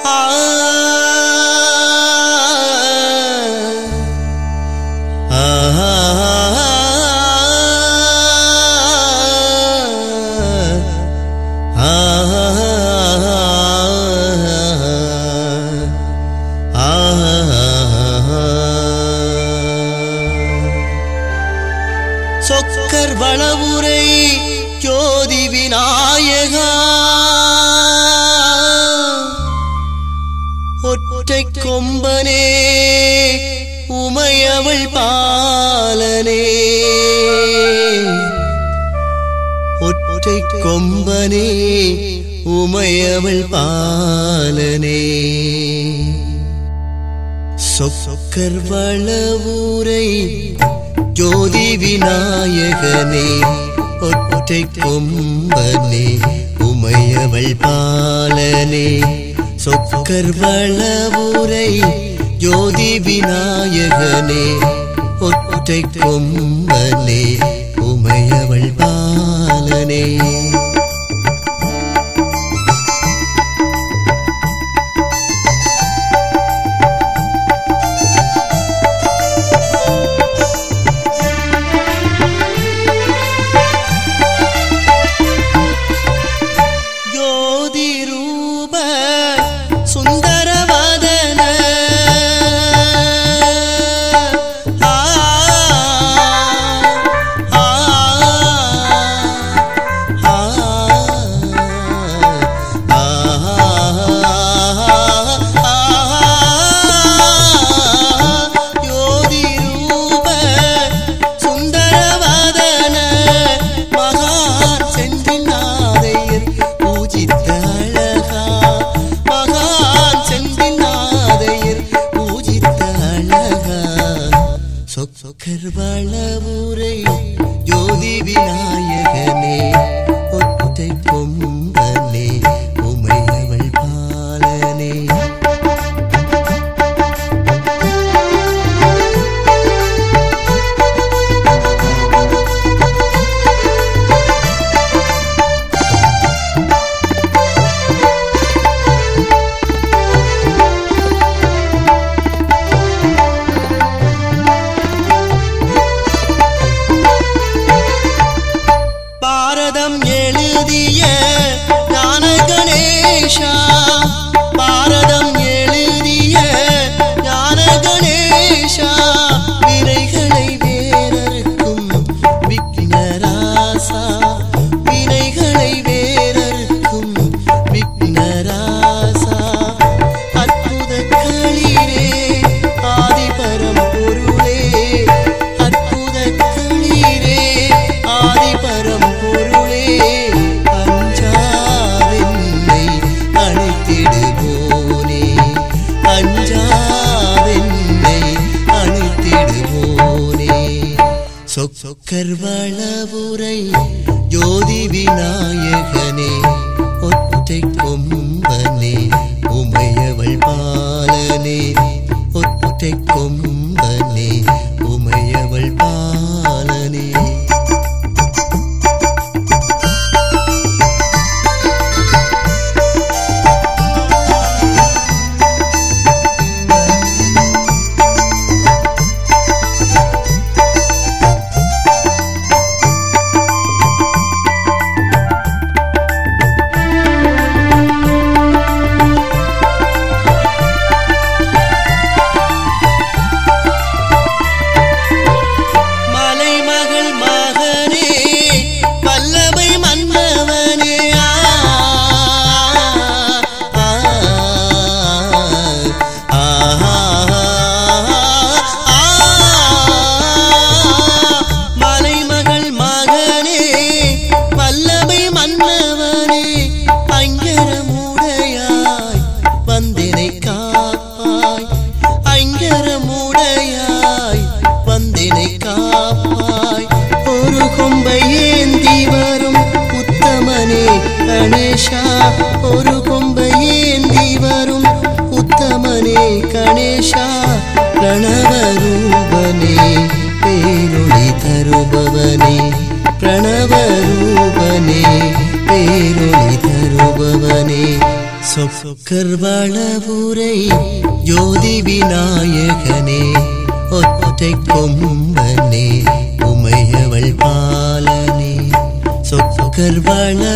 சொக்கர் வளவுரை ஜோதி விநாயகா ஒற்றை கொம்பனே உமையவள் பாலனே ஒற்றை கொம்பனே உமையவள் பாலனே சொக்கர் வளவுரை ஜோதி விநாயகனே ஒற்றை கொம்பனே உமையவள் பாலனே சொக்கர் வளவுரை ஜோதி விநாயகனே ஒற்றை கொம்பனே உமையவள் பாலனே ஜோதி ரூப சுந்தரவதன ஆ, ஆ, ஆ, ஆ, ஜோதி ரூப சுந்தரவதன மகான் செந்திநாதையர் பூஜித்த அழகா மகான் செந்திநாதையர் பூஜித்த அழகா சொக்கர் வளவுரை ஜோதி விநாயகனே ஒற்றை கொம்பனே உமையவள் பாலனே பாரதம் எழுதிய ஞான கணேஷா பாரதம் எழுதிய ஞான கணேஷா வினைகளை வேறறுக்கும் விக்னராசா வினைகளை வேறறுக்கும் விக்னராசா அற்புத களிரே ஆதிபரம் பொருளே அற்புத களிரே ஆதிபரம் பொருளே அஞ்சாவென்னை அணைத்திடுவோனே அஞ்சாவென்னை அணைத்திடுவோனே சொக்கர் வளவுரை ஜோதி விநாயகனே ஒற்றை கொம்பனே உமையவள் பாலனே ஒற்றை கொம்பனே உமையவள் பாலனே மலைமகள் மகனே வல்லமை மன்னவனே ஆ, ஆ, ஆ, ஆ, மலைமகள் மகனே வல்லமை மன்னவனே அங்கரமுடையாய் வந்தினை காப்பாய் அங்கரமுடையாய் வந்தினை காப்பாய் ஒரு கொம்பை ஏந்தி வரும் உத்தமனே கணேஷா ஒரு கொம்பை ஏந்தி வரும் உத்தமனே கணேஷா பிரணவரூபனே பேரொளி தருபவனே பிரணவரூபனே பேரொளி தருபவனே சொக்கர் வளவுரை ஜோதி விநாயகனே ஒற்றை கொம்பனே உமையவள் பாலனே சொக்கர் வள